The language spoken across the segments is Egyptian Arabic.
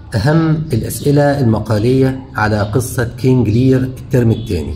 أهم الأسئلة المقالية على قصة كينج لير الترم الثاني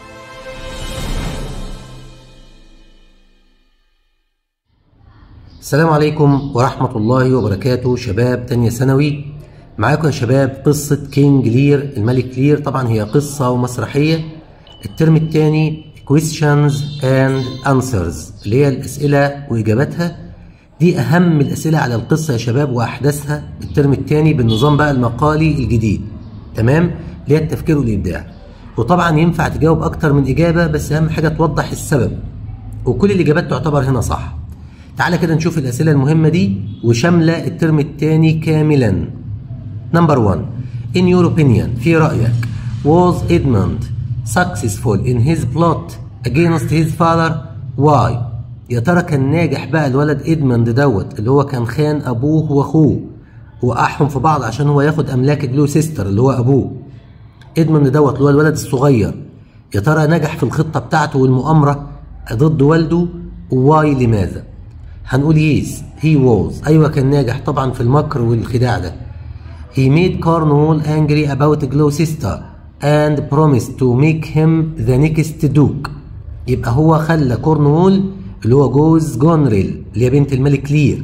السلام عليكم ورحمة الله وبركاته شباب تانية ثانوي معاكم يا شباب قصة كينج لير الملك لير طبعا هي قصة ومسرحية الترم الثاني questions and answers اللي هي الأسئلة وإجاباتها دي أهم الأسئلة على القصة يا شباب وأحدثها الترم الثاني بالنظام بقى المقالي الجديد تمام اللي هي التفكير والإبداع وطبعا ينفع تجاوب أكتر من إجابة بس أهم حاجة توضح السبب وكل الإجابات تعتبر هنا صح تعالى كده نشوف الأسئلة المهمة دي وشاملة الترم الثاني كاملا نمبر 1 in your opinion في رأيك was Edmund successful in his plot against his father why يا ترى كان ناجح بقى الولد ادموند دوت اللي هو كان خان ابوه واخوه وقعهم في بعض عشان هو ياخد املاك جلو سيستر اللي هو ابوه ادموند دوت اللي هو الولد الصغير يا ترى نجح في الخطه بتاعته والمؤامره ضد والده واي لماذا هنقول يس هي ووز ايوه كان ناجح طبعا في المكر والخداع ده He made Cornwall angry about Gloucester and promised to make him the next duke. يبقى هو خلى كورنوول اللي هو جوز جونريل اللي هي بنت الملك لير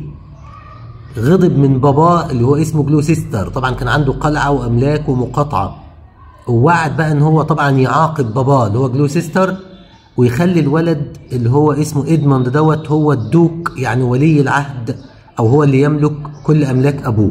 غضب من باباه اللي هو اسمه جلوسيستر طبعا كان عنده قلعة وأملاك ومقاطعة ووعد بقى ان هو طبعا يعاقب باباه اللي هو جلوسيستر ويخلي الولد اللي هو اسمه ادموند دوت هو الدوك يعني ولي العهد او هو اللي يملك كل املاك ابوه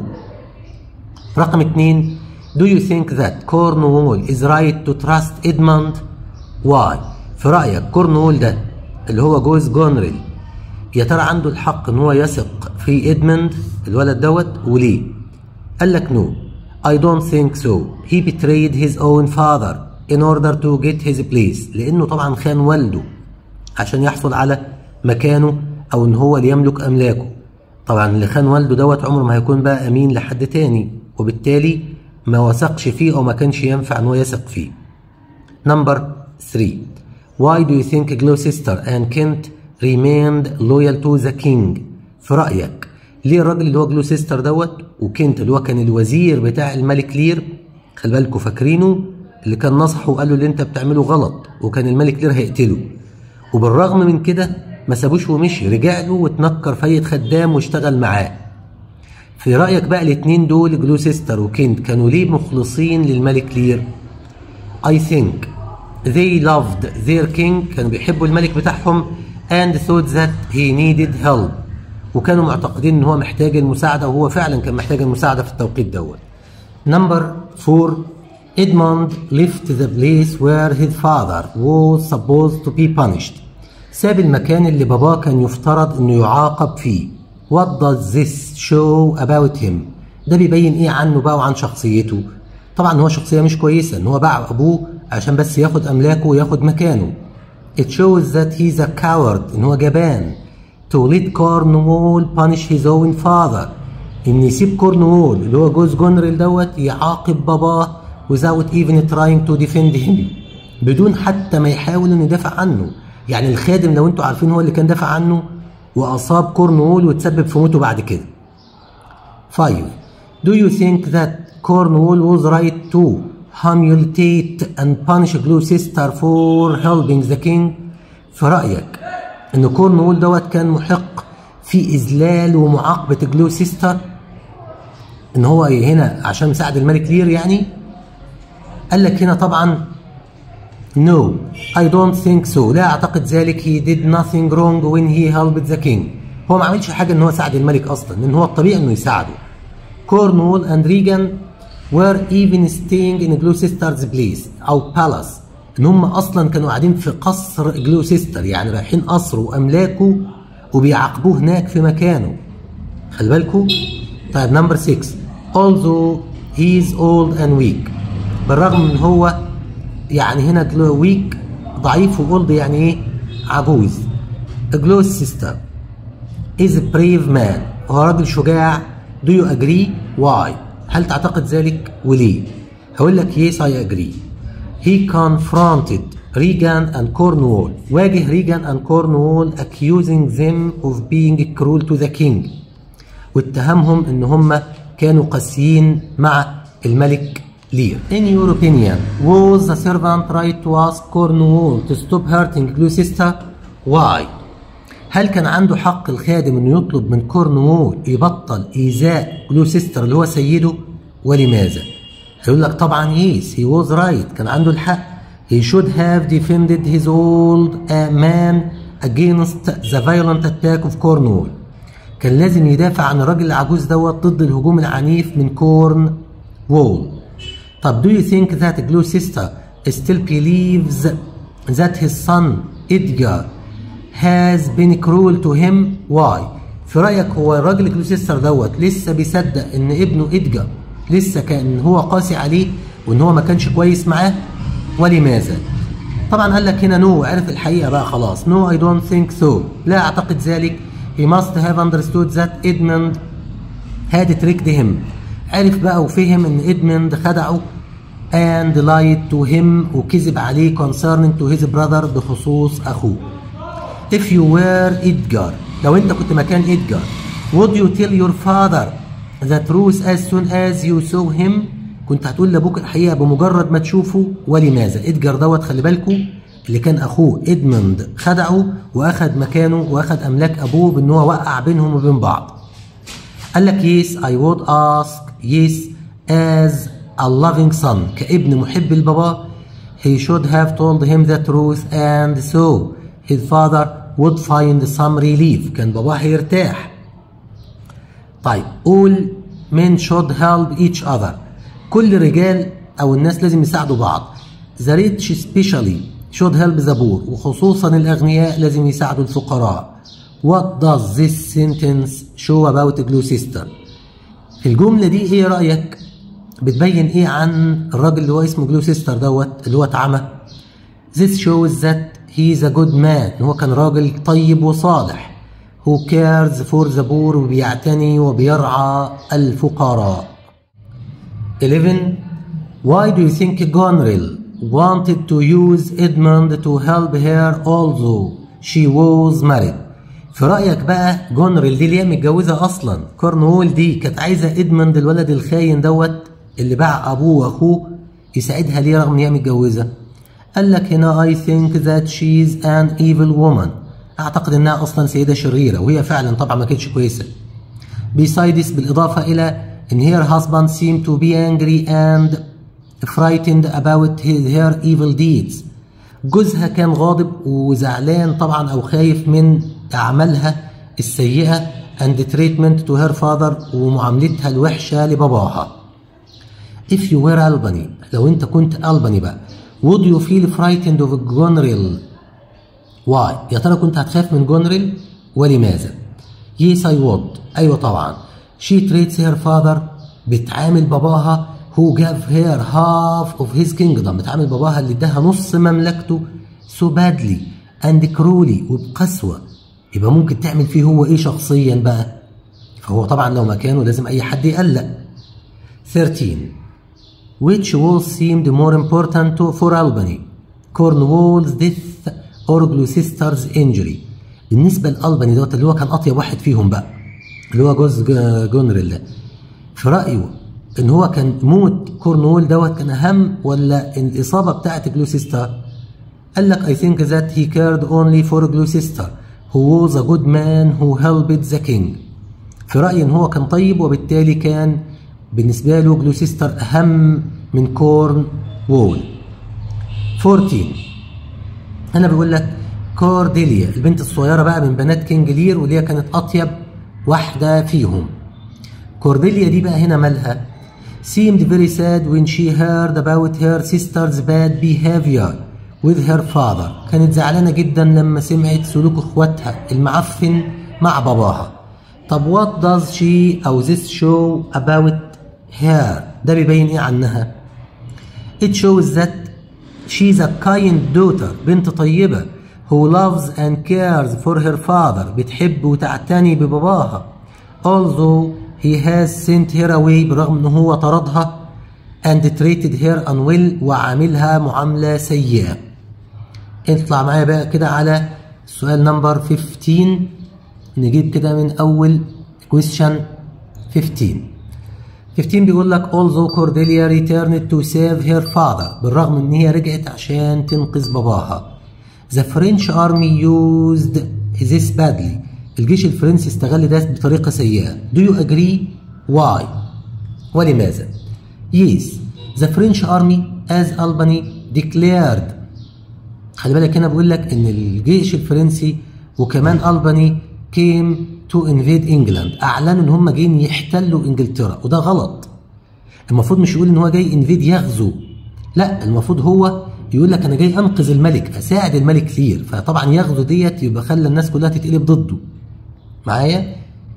رقم اتنين Do you think that Cornwall is right to trust Edmund? Why? في رأيك كورنوول ده اللي هو جوز جونريل يا ترى عنده الحق ان هو يثق في ادموند الولد دوت وليه؟ قال لك نو I don't think so he betrayed his own father in order to get his place لانه طبعا خان والده عشان يحصل على مكانه او ان هو اللي يملك املاكه طبعا اللي خان والده دوت عمره ما هيكون بقى امين لحد تاني وبالتالي ما وثقش فيه او ما كانش ينفع ان هو يثق فيه نمبر 3 Why do you think Gloucester and Kent remained loyal to the king؟ في رأيك ليه الراجل اللي هو جلوسيستر دوت وكنت اللي هو كان الوزير بتاع الملك لير خلي بالكوا فاكرينه اللي كان نصحه وقال له اللي انت بتعمله غلط وكان الملك لير هيقتله وبالرغم من كده ما سابوش ومشي رجع له واتنكر في اي خدام واشتغل معاه في رأيك بقى الاتنين دول جلوسيستر وكنت كانوا ليه مخلصين للملك لير؟ I think they loved their king كانوا بيحبوا الملك بتاعهم and thought that he needed help وكانوا معتقدين ان هو محتاج المساعده وهو فعلا كان محتاج المساعده في التوقيت دوت. نمبر 4 Edmund left the place where his father was supposed to be punished. ساب المكان اللي باباه كان يفترض انه يعاقب فيه. What does this show about him؟ ده بيبين ايه عنه بقى وعن شخصيته؟ طبعا هو شخصيه مش كويسه ان هو باع ابوه عشان بس ياخد املاكه وياخد مكانه. It shows that he's a coward ان هو جبان. To let Cornwall punish his own father. ان يسيب كورنوول اللي هو جوز جونريل دوت يعاقب باباه without even trying to defend him. بدون حتى ما يحاول انه يدافع عنه. يعني الخادم لو انتوا عارفين هو اللي كان دافع عنه واصاب كورنوول وتسبب في موته بعد كده. 5. Do you think that Cornwall was right to humiliate and punish Gloucester for helping the king؟ في رأيك إن كورنوول دوت كان محق في إذلال ومعاقبة جلوسيستر؟ إن هو هنا عشان مساعد الملك لير يعني؟ قال لك هنا طبعا No, I don't think so. لا أعتقد ذلك. He did nothing wrong when he helped the king. هو ما عملش حاجة إن هو ساعد الملك أصلا، لأن هو الطبيعي إنه يساعده. Cornwall and Regan were even staying in Gloucester's place أو palace. إن هم أصلا كانوا قاعدين في قصر جلوسيستر يعني رايحين قصره وأملاكه وبيعاقبوه هناك في مكانه. خلي بالكوا. طيب نمبر 6 although he is old and weak بالرغم من هو يعني هنا ويك ضعيف وأولد يعني ايه عجوز جلوس سيستر is a brave man هو راجل شجاع do you agree why هل تعتقد ذلك وليه هقول لك yes I agree he confronted Regan and Cornwall واجه Regan and Cornwall accusing them of being cruel to the king واتهمهم ان هم كانوا قاسيين مع الملك لير In your opinion was the servant right to ask Cornwall to stop hurting Gloucester why هل كان عنده حق الخادم انه يطلب من كورنوول يبطل ايذاء جلوسيستر اللي هو سيده ولماذا؟ هيقول لك طبعا يس هي واز رايت كان عنده الحق he should have defended his old man against the violent attack of Cornwall كان لازم يدافع عن الراجل العجوز دوت ضد الهجوم العنيف من كورن وول طب do you think that Gloucester still believes that his son Edgar has been cruel to him why في رأيك هو الراجل جلوسيستر دوت لسه بيصدق ان ابنه إدجار لسه كان هو قاسي عليه وان هو ما كانش كويس معاه ولماذا طبعا قال لك هنا نو عرف الحقيقة بقى خلاص no I don't think so لا أعتقد ذلك he must have understood that Edmund had tricked him عرف بقى وفهم ان ادمند خدعه and lied to him وكذب عليه concerning to his brother بخصوص اخوه if you were Edgar لو انت كنت مكان إدجار would you tell your father the truth as soon as you saw him كنت هتقول لابوك الحقيقه بمجرد ما تشوفه ولماذا إدجار دوت خلي بالكم اللي كان اخوه ادموند خدعه واخد مكانه واخد املاك ابوه بان هو وقع بينهم وبين بعض قال لك yes I would ask yes as a loving son كابن محب لباباه he should have told him the truth and so his father would find some relief كان باباه هيرتاح طيب all men should help each other كل الرجال او الناس لازم يساعدوا بعض the rich especially should help the poor وخصوصا الاغنياء لازم يساعدوا الفقراء what does this sentence show about Gloucester الجمله دي ايه رايك بتبين ايه عن الراجل اللي هو اسمه جلوسيستر دوت اللي هو اتعمى This shows that he is a good man هو كان راجل طيب وصالح who cares for the poor وبيعتني وبيرعى الفقراء 11 Why do you think Goneril wanted to use Edmund to help her although she was married في رأيك بقى جونريل دي اللي هي متجوزة أصلا كورنوول دي كانت عايزة إدموند الولد الخاين دوت اللي باع أبوه وأخوه يساعدها ليه رغم إن هي متجوزة قال لك هنا I think that she's an evil woman أعتقد إنها أصلا سيدة شريرة وهي فعلا طبعا ما كانتش كويسة besides بالإضافة إلى إن her husband seemed to be angry and frightened about his, her evil deeds جوزها كان غاضب وزعلان طبعا أو خايف من أعمالها السيئة and treatment to her father ومعاملتها الوحشة لباباها if you were Albany لو أنت كنت ألباني بقى would you feel frightened of Goneril why يا ترى كنت هتخاف من جونريل ولماذا yes I would أيوة طبعا she treats her father بتعامل باباها who gave her half of his kingdom بتعامل باباها اللي اداها نص مملكته so badly and cruelly وبقسوة يبقى ممكن تعمل فيه هو ايه شخصيا بقى فهو طبعا لو مكانه لازم اي حد يقلق 13 which was seemed more important to for Albany Cornwall's death or Gloucester's injury بالنسبة لألباني دوت اللي هو كان أطيب واحد فيهم بقى اللي هو جوز جونريل ده في رأيه إن هو كان موت كورنوول دوت كان أهم ولا الإصابة بتاعت جلوسيستر قال لك I think that he cared only for Gloucester who was a good man who helped the king في رأيي إن هو كان طيب وبالتالي كان بالنسبة له جلوسيستر أهم من كورن وول 14 هنا بيقول لك كورديليا البنت الصغيرة بقى من بنات كينج لير واللي هي كانت أطيب واحدة فيهم كورديليا دي بقى هنا مالها seemed very sad when she heard about her sister's bad behavior with her father كانت زعلانة جدا لما سمعت سلوك اخواتها المعفن مع باباها طب what does she أو this show about her ده بيبين ايه عنها it shows that she's a kind daughter بنت طيبة who loves and cares for her father بتحب وتعتني بباباها although he has sent her away برغم ان هو طردها and treated her unwell وعاملها معاملة سيئة اطلع معايا بقى كده على سؤال نمبر 15 نجيب كده من اول question 15 15 بيقول لك although Cordelia returned to save her father بالرغم ان هي رجعت عشان تنقذ باباها The French army used this badly الجيش الفرنسي استغل ده بطريقة سيئة Do you agree? Why? ولماذا؟ Yes The French army as Albany declared خلي بالك هنا بقول لك ان الجيش الفرنسي وكمان ألباني came to invade England اعلنوا ان هم جايين يحتلوا انجلترا وده غلط المفروض مش يقول ان هو جاي انفيد يغزو لا المفروض هو يقول لك انا جاي انقذ الملك اساعد الملك لير فطبعا يغزو ديت يبقى خلى الناس كلها تتقلب ضده معايا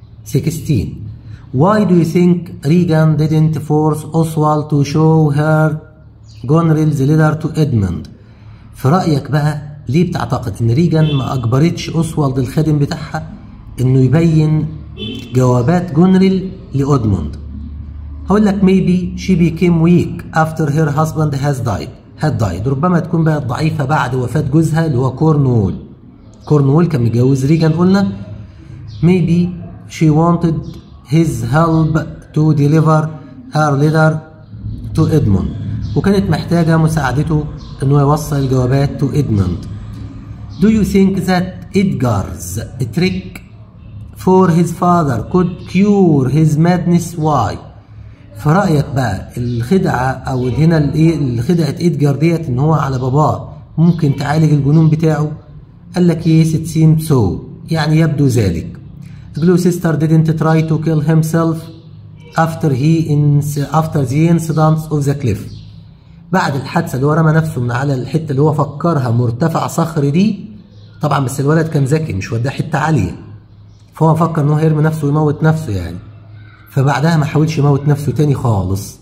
16 Why do you think Regan didn't force Oswald to show her Goneril's letter to Edmund في رأيك بقى ليه بتعتقد ان ريجان ما اجبرتش اوسوالد الخادم بتاعها انه يبين جوابات جونريل لأودموند هقول لك maybe she became weak after her husband has died had died ربما تكون بقت ضعيفة بعد وفاة جوزها اللي هو كورنوول كورنوول كان متجوز ريجان قلنا maybe she wanted his help to deliver her letter to Edmund وكانت محتاجة مساعدته انه يوصل الجوابات to Edmund Do you think that Edgar's trick for his father could cure his madness why في رأيك بقى الخدعة أو هنا الإيه خدعة إدجار ديت إن هو على باباه ممكن تعالج الجنون بتاعه قال لك yes it seemed so يعني يبدو ذلك Gloucester didn't try to kill himself after he after the incidents of the cliff بعد الحادثة اللي هو رمى نفسه من على الحتة اللي هو فكرها مرتفع صخري دي طبعا بس الولد كان ذكي مش وداه حتة عالية فهو فكر ان هو هيرمي نفسه ويموت نفسه يعني فبعدها ما حاولش يموت نفسه تاني خالص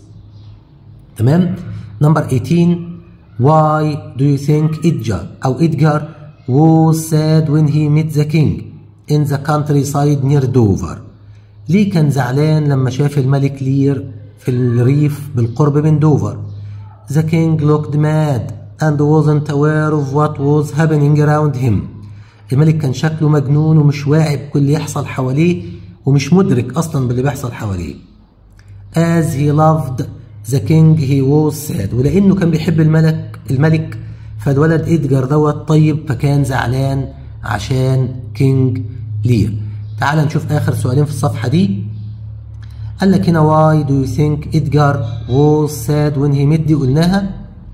تمام نمبر 18 why do you think Edgar أو Edgar was sad when he met the king in the countryside near Dover ليه كان زعلان لما شاف الملك لير في الريف بالقرب من دوفر The king looked mad and wasn't aware of what was happening around him الملك كان شكله مجنون ومش واعي بكل اللي يحصل حواليه ومش مدرك اصلا باللي بيحصل حواليه as he loved the king he was sad ولانه كان بيحب الملك الملك فالولد ادجار دوت طيب فكان زعلان عشان كينج لير تعال نشوف اخر سؤالين في الصفحه دي قال لك هنا why do you think Edgar was sad when he met دي قلناها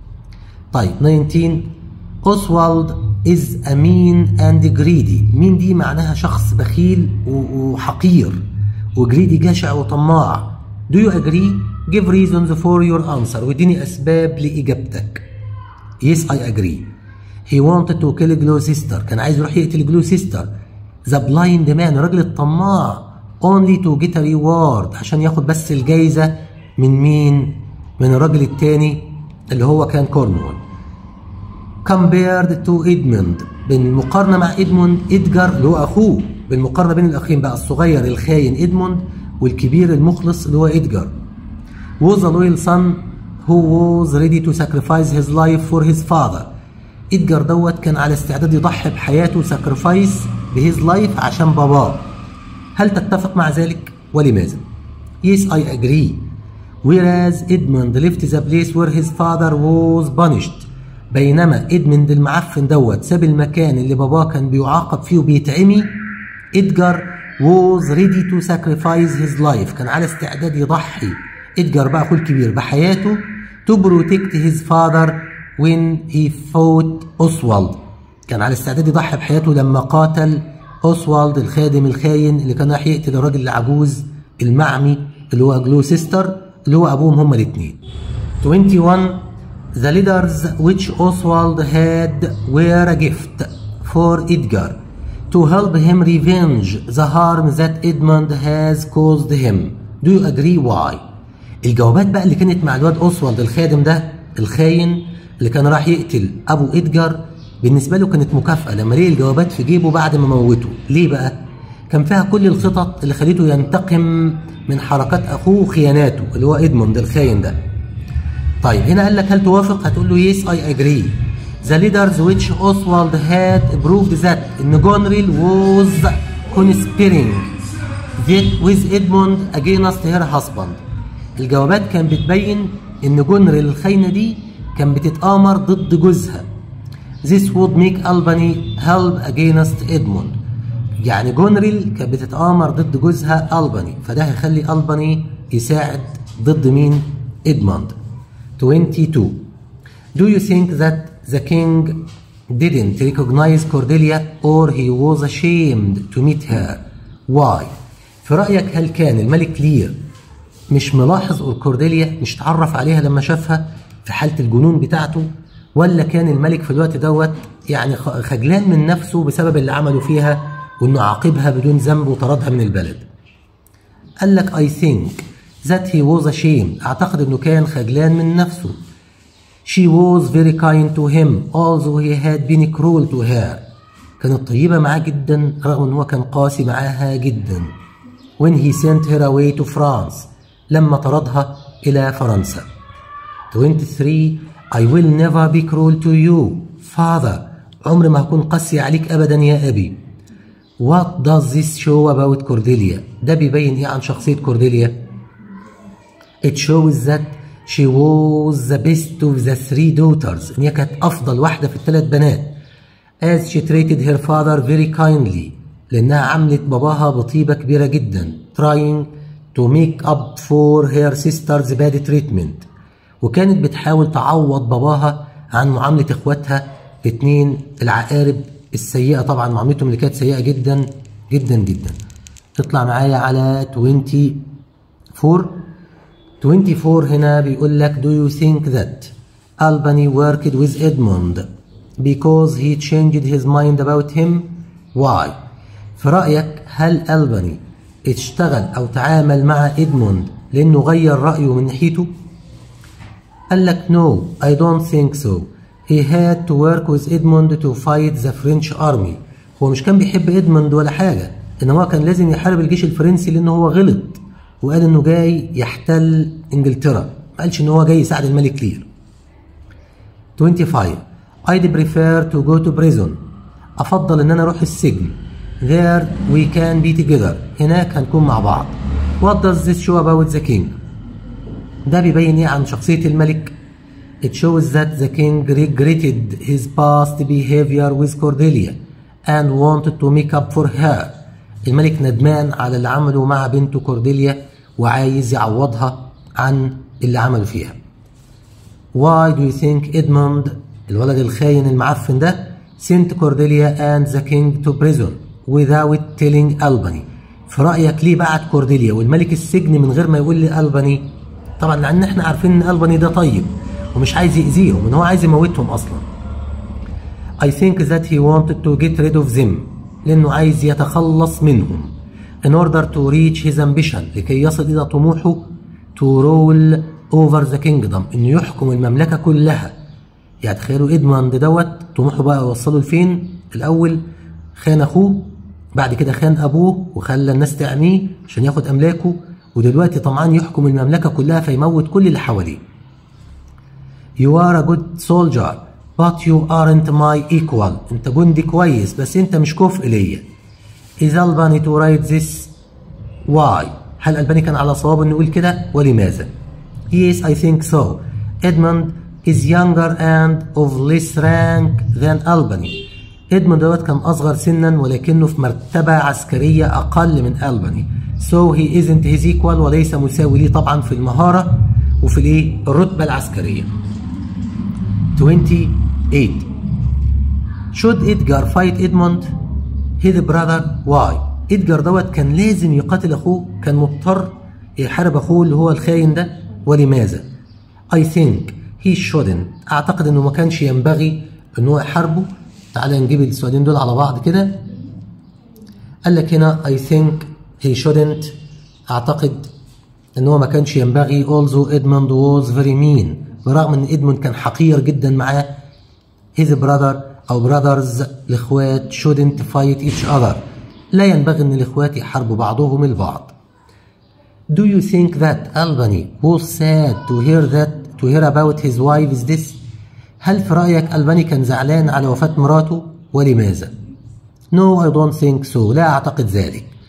طيب 19 Oswald is a mean and greedy مين دي معناها شخص بخيل وحقير وجريدي جشع وطماع do you agree give reasons for your answer واديني اسباب لاجابتك yes I agree he wanted to kill Gloucester كان عايز يروح يقتل جلوسيستر the blind man الراجل الطماع only to get a reward عشان ياخد بس الجايزة من مين من الراجل التاني اللي هو كان كورنوول compared to Edmund بالمقارنة مع إدموند إدجار اللي هو أخوه بالمقارنة بين الأخين بقى الصغير الخاين إدموند والكبير المخلص اللي هو إدجار was a loyal son who was ready to sacrifice his life for his father إدجار دوت كان على استعداد يضحي بحياته sacrifice بهيز لايف عشان باباه هل تتفق مع ذلك ولماذا؟ Yes I agree whereas Edmund left the place where his father was punished بينما ادمند المعفن دوت ساب المكان اللي باباه كان بيعاقب فيه وبيتعمي ادجار was ready to sacrifice his life كان على استعداد يضحي ادجار بقى اخوه الكبير بحياته to protect his father when he fought Oswald كان على استعداد يضحي بحياته لما قاتل اوسوالد الخادم الخاين اللي كان رايح يقتل الراجل العجوز المعمي اللي هو جلوسيستر اللي هو ابوهم هما الاثنين 21 The letters which Oswald had were a gift for Edgar to help him revenge the harm that Edmund has caused him. Do you agree why? الجوابات بقى اللي كانت مع الواد اوسوالد الخادم ده الخاين اللي كان راح يقتل ابو ادجار بالنسبه له كانت مكافاه لما لقي الجوابات في جيبه بعد ما موته ليه بقى كان فيها كل الخطط اللي خليته ينتقم من حركات اخوه وخياناته اللي هو ادموند الخاين ده طيب هنا قال لك هل توافق هتقول له يس اي اجري The leaders which Oswald had proved that Goneril was conspiring with Edmund against her husband الجوابات كان بتبين ان جونريل الخاينة دي كان بتتآمر ضد جوزها This would make Albany help against Edmund يعني جونريل كانت بتتآمر ضد جوزها ألباني فده هيخلي ألباني يساعد ضد مين؟ إدموند 22 Do you think that the king didn't recognize Cordelia or he was ashamed to meet her? Why? في رأيك هل كان الملك لير مش ملاحظ كورديليا مش تعرف عليها لما شافها في حالة الجنون بتاعته ولا كان الملك في الوقت دوت يعني خجلان من نفسه بسبب اللي عمله فيها وانه عاقبها بدون ذنب وطردها من البلد قال لك I think that he was ashamed اعتقد انه كان خجلان من نفسه She was very kind to him although he had been cruel to her كانت طيبة معاه جدا رغم ان هو كان قاسي معاها جدا when he sent her away to France لما طردها إلى فرنسا 23 I will never be cruel to you father عمري ما هكون قاسي عليك أبدا يا أبي What does this show about Cordelia ده بيبين إيه عن شخصية كورديليا It shows that she was the best of the three daughters إن هي كانت أفضل واحدة في الثلاث بنات as she treated her father very kindly لأنها عملت باباها بطيبة كبيرة جدا trying to make up for her sister's bad treatment وكانت بتحاول تعوض باباها عن معاملة اخواتها الاثنين العقارب السيئة طبعا معاملتهم اللي كانت سيئة جدا جدا جدا تطلع معايا على 24 24 هنا بيقول لك do you think that Albany worked with Edmund because he changed his mind about him why في رأيك هل ألباني اشتغل أو تعامل مع إدموند لأنه غير رأيه من ناحيته؟ قال لك no I don't think so he had to work with Edmund to fight the French army هو مش كان بيحب إدموند ولا حاجة إنما هو كان لازم يحارب الجيش الفرنسي لأنه هو غلط وقال إنه جاي يحتل إنجلترا ما قالش إن هو جاي يساعد الملك لير 25 I'd prefer to go to prison أفضل إن أنا أروح السجن There we can be together هناك هنكون مع بعض What does this show about the king ده بيبين ايه عن شخصية الملك It shows that the king regretted his past behavior with Cordelia and wanted to make up for her الملك ندمان على اللي عمله مع بنته كورديليا وعايز يعوضها عن اللي عمله فيها Why do you think Edmund الولد الخاين المعفن ده sent Cordelia and the king to prison without telling Albany في رأيك ليه بعت كورديليا والملك السجن من غير ما يقول لألباني طبعا لأن احنا عارفين إن ألباني ده طيب ومش عايز يأذيهم إن هو عايز يموتهم أصلا I think that he wanted to get rid of them لأنه عايز يتخلص منهم in order to reach his ambition لكي يصل إلى طموحه to rule over the kingdom إنه يحكم المملكة كلها يعني تخيلوا إدموند دوت طموحه بقى يوصله لفين الأول خان أخوه بعد كده خان أبوه وخلى الناس تعميه عشان ياخد أملاكه ودلوقتي طمعان يحكم المملكة كلها فيموت كل اللي حواليه You are a good soldier but you aren't my equal انت جندي كويس بس انت مش كفء ليا Is Albany to write this why هل ألباني كان على صواب انه يقول كده ولماذا Yes I think so Edmund is younger and of less rank than Albany إدموند دوت كان أصغر سنا ولكنه في مرتبة عسكرية أقل من ألباني so he isn't his equal وليس مساوي ليه طبعا في المهارة وفي الايه الرتبة العسكرية 28 should Edgar fight Edmund his brother why إدجار دوت كان لازم يقاتل أخوه كان مضطر يحارب أخوه اللي هو الخاين ده ولماذا I think he shouldn't أعتقد إنه ما كانش ينبغي إن هو يحاربه تعالى نجيب السؤالين دول على بعض كده قال لك هنا I think he shouldn't أعتقد إن هو ما كانش ينبغي although Edmund was very mean برغم إن إدموند كان حقير جدا معاه his brother أو brothers الإخوات shouldn't fight each other لا ينبغي إن الإخوات يحاربوا بعضهم البعض Do you think that Albany was sad to hear that to hear about his wife's death هل في رأيك ألباني كان زعلان على وفاة مراته ولماذا؟ No I don't think so لا أعتقد ذلك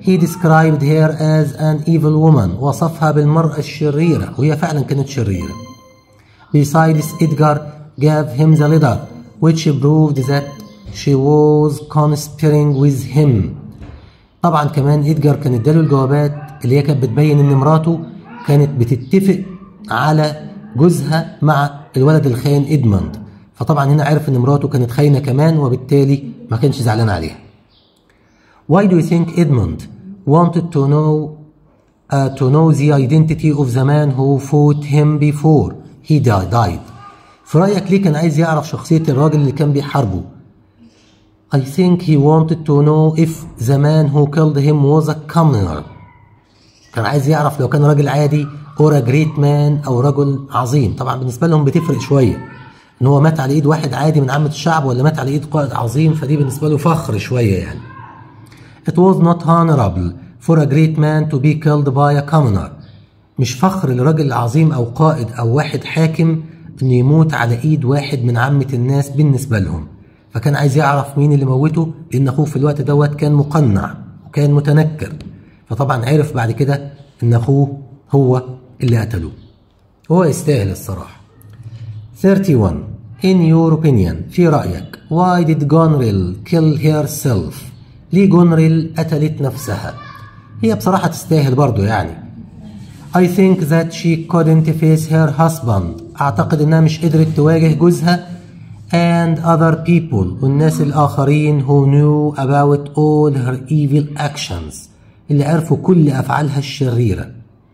He described her as an evil woman وصفها بالمرأة الشريرة وهي فعلا كانت شريرة Besides Edgar gave him the letter which proved that she was conspiring with him طبعا كمان إدجار كان اداله الجوابات اللي هي كانت بتبين ان مراته كانت بتتفق على جوزها مع الولد الخاين ادموند فطبعا هنا عرف ان مراته كانت خاينه كمان وبالتالي ما كانش زعلان عليها Why do you think Edmund wanted to know uh, to know the identity of the man who fought him before he died? في رأيك ليه كان عايز يعرف شخصية الراجل اللي كان بيحاربه؟ I think he wanted to know if the man who killed him was a commoner. كان عايز يعرف لو كان راجل عادي or a great man أو رجل عظيم طبعا بالنسبة لهم بتفرق شوية إن هو مات على إيد واحد عادي من عامة الشعب ولا مات على إيد قائد عظيم فدي بالنسبة له فخر شوية يعني It was not honorable for a great man to be killed by a commoner مش فخر لراجل عظيم أو قائد أو واحد حاكم إنه يموت على إيد واحد من عامة الناس بالنسبة لهم فكان عايز يعرف مين اللي موته لأن أخوه في الوقت دوت كان مقنع وكان متنكر فطبعا عرف بعد كده إن أخوه هو اللي قتله هو يستاهل الصراحة 31 In your opinion في رأيك Why did Gonril kill herself ليه جونريل قتلت نفسها هي بصراحة تستاهل برضو يعني I think that she couldn't face her husband أعتقد إنها مش قدرت تواجه جوزها and other people والناس الآخرين who knew about all her evil actions اللي عرفوا كل أفعالها الشريرة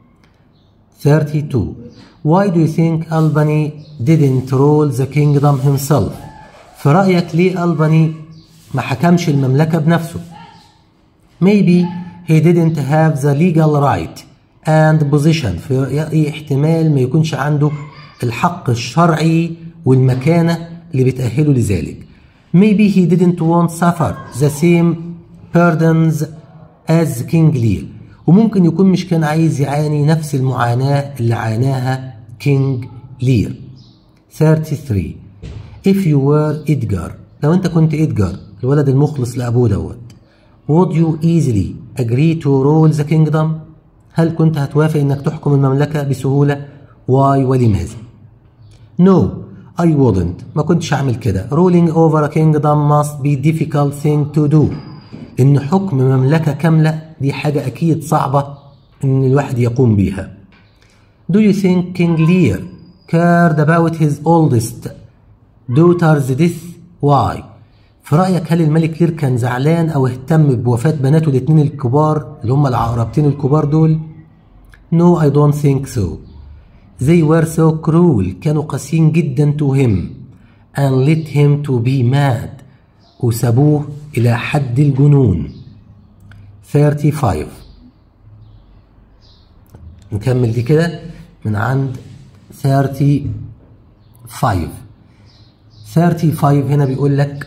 32 Why do you think Albany didn't rule the kingdom himself في رأيك ليه ألباني ما حكمش المملكة بنفسه maybe he didn't have the legal right and position في احتمال ما يكونش عنده الحق الشرعي والمكانة اللي بتأهله لذلك maybe he didn't want suffer the same burdens as King Lear وممكن يكون مش كان عايز يعاني نفس المعاناة اللي عاناها كينج لير 33 if you were Edgar لو انت كنت إدجار الولد المخلص لأبوه دوت would you easily agree to rule the kingdom هل كنت هتوافق انك تحكم المملكة بسهولة why ولماذا no I wouldn't ما كنتش هعمل كده ruling over a kingdom must be difficult thing to do ان حكم مملكة كاملة دي حاجة اكيد صعبة ان الواحد يقوم بيها Do you think King Lear cared about his oldest daughter's death? Why? في رأيك هل الملك لير كان زعلان أو اهتم بوفاة بناته الاتنين الكبار اللي هم العقربتين الكبار دول؟ No, I don't think so. They were so cruel كانوا قاسيين جدا to him and let him to be mad وسابوه إلى حد الجنون. 35 نكمل دي كده من عند 35 35 هنا بيقول لك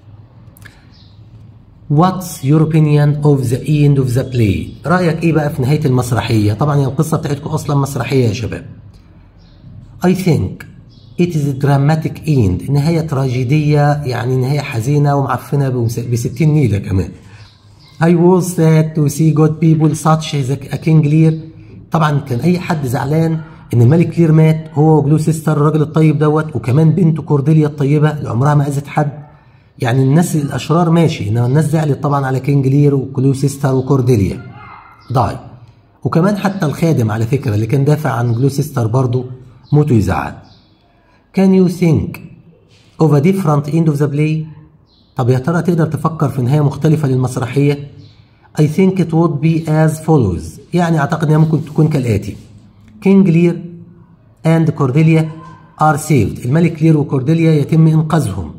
What's your opinion of the end of the play؟ رأيك إيه بقى في نهاية المسرحية؟ طبعا هي القصة بتاعتكم أصلا مسرحية يا شباب. I think it is a dramatic end نهاية تراجيدية يعني نهاية حزينة ومعفنة ب 60 نيلة كمان. I was sad to see good people such as a King Lear. طبعا كان أي حد زعلان إن الملك لير مات هو وبلو سيستر الراجل الطيب دوت وكمان بنته كورديليا الطيبة اللي عمرها ما أذت حد. يعني الناس الاشرار ماشي انما الناس زعلت طبعا على كينج لير وكلو سيستر وكورديليا داي وكمان حتى الخادم على فكره اللي كان دافع عن جلو سيستر برضه موته يزعل Can you think of a different end of the play؟ طب يا ترى تقدر تفكر في نهاية مختلفة للمسرحية؟ I think it would be as follows يعني أعتقد إنها ممكن تكون كالآتي كينج لير and كورديليا are saved الملك لير وكورديليا يتم إنقاذهم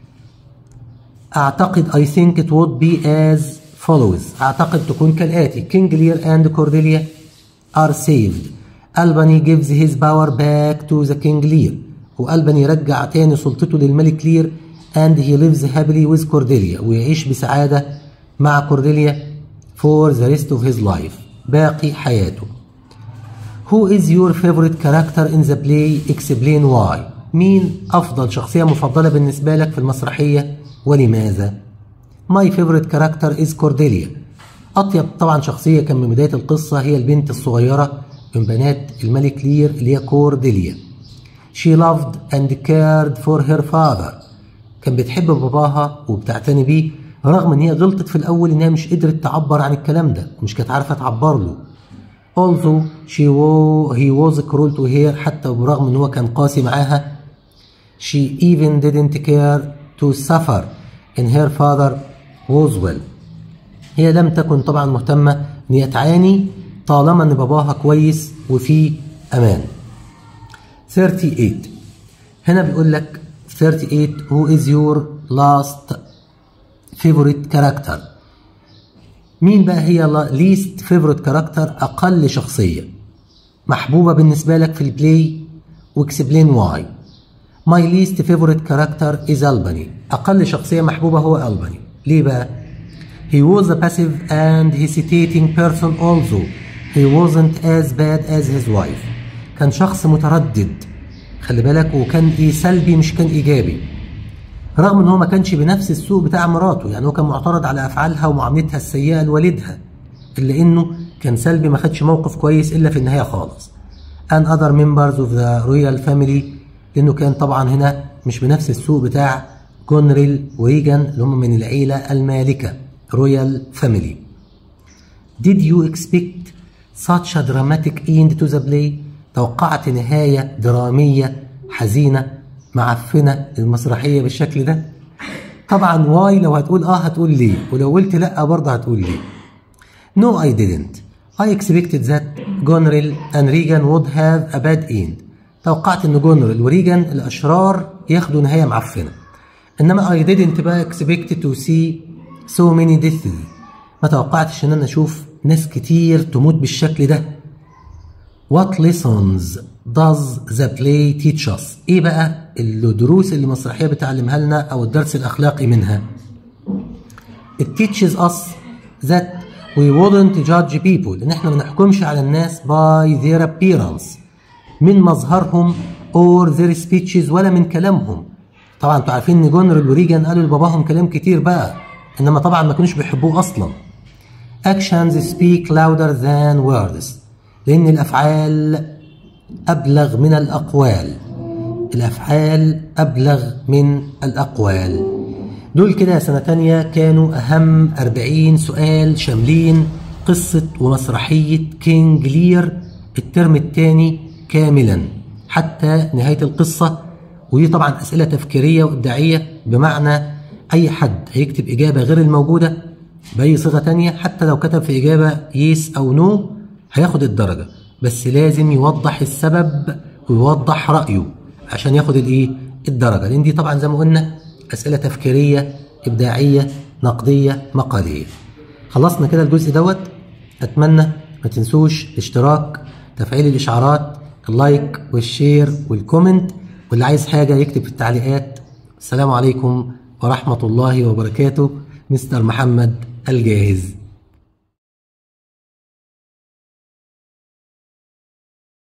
أعتقد I think it would be as follows أعتقد تكون كالآتي King Lear and Cordelia are saved Albany gives his power back to the King Lear وألباني رجع تاني سلطته للملك لير and he lives happily with Cordelia ويعيش بسعادة مع كورديليا for the rest of his life باقي حياته Who is your favorite character in the play? Explain why. مين أفضل شخصية مفضلة بالنسبة لك في المسرحية ولماذا؟ My favorite character is Cordelia. أطيب طبعا شخصية كان من بداية القصة هي البنت الصغيرة من بنات الملك لير اللي هي كورديليا She loved and cared for her father كان بتحب باباها وبتعتني بيه رغم ان هي غلطت في الاول انها مش قدرت تعبر عن الكلام ده مش كانت عارفه تعبر له although she was, he was cruel to her حتى برغم ان هو كان قاسي معاها she even didn't care to suffer in her father was well هي لم تكن طبعا مهتمة ان هي تعاني طالما ان باباها كويس وفي امان 38 هنا بيقول لك 38 who is your last favorite character مين بقى هي least favorite character اقل شخصية محبوبة بالنسبة لك في البلاي واكسبلين واي My least favorite character is Albany أقل شخصية محبوبة هو ألباني ليه بقى؟ He was a passive and hesitating person although he wasn't as bad as his wife كان شخص متردد خلي بالك وكان ايه سلبي مش كان ايجابي رغم ان هو ما كانش بنفس السوء بتاع مراته يعني هو كان معترض على افعالها ومعاملتها السيئه لوالدها الا انه كان سلبي ما خدش موقف كويس الا في النهايه خالص and other members of the royal family لانه كان طبعا هنا مش بنفس السوق بتاع جونريل وريجان اللي هم من العيله المالكه رويال فاميلي Did you expect such a dramatic end to the play؟ توقعت نهاية درامية حزينة معفنة المسرحية بالشكل ده؟ طبعا واي لو هتقول اه هتقول ليه ولو قلت لا برضه هتقول ليه No I didn't I expected that Goneril and Regan would have a bad end توقعت ان جونريل وريجان الاشرار ياخدوا نهاية معفنة انما I didn't بقى expect to see so many deaths ما توقعتش ان انا اشوف ناس كتير تموت بالشكل ده What lessons does the play teach us؟ ايه بقى الدروس اللي المسرحية بتعلمها لنا او الدرس الاخلاقي منها؟ It teaches us that we wouldn't judge people ان احنا ما نحكمش على الناس by their appearance من مظهرهم or their speeches ولا من كلامهم طبعا انتوا عارفين ان جونريل وريجان قالوا لباباهم كلام كتير بقى انما طبعا ما كانوش بيحبوه اصلا actions speak louder than words لان الافعال ابلغ من الاقوال الافعال ابلغ من الاقوال دول كده سنة تانية كانوا أهم 40 سؤال شاملين قصة ومسرحية كينج لير الترم الثاني كاملا حتى نهاية القصة ودي طبعا أسئلة تفكيرية وإبداعية بمعنى أي حد هيكتب إجابة غير الموجودة بأي صيغة تانية حتى لو كتب في إجابة يس أو نو هياخد الدرجة بس لازم يوضح السبب ويوضح رأيه عشان ياخد الإيه الدرجة لأن دي طبعا زي ما قلنا أسئلة تفكيرية إبداعية نقدية مقالية خلصنا كده الجزء دوت أتمنى ما تنسوش الاشتراك تفعيل الإشعارات اللايك والشير والكومنت واللي عايز حاجة يكتب في التعليقات السلام عليكم ورحمة الله وبركاته مستر محمد الجاهز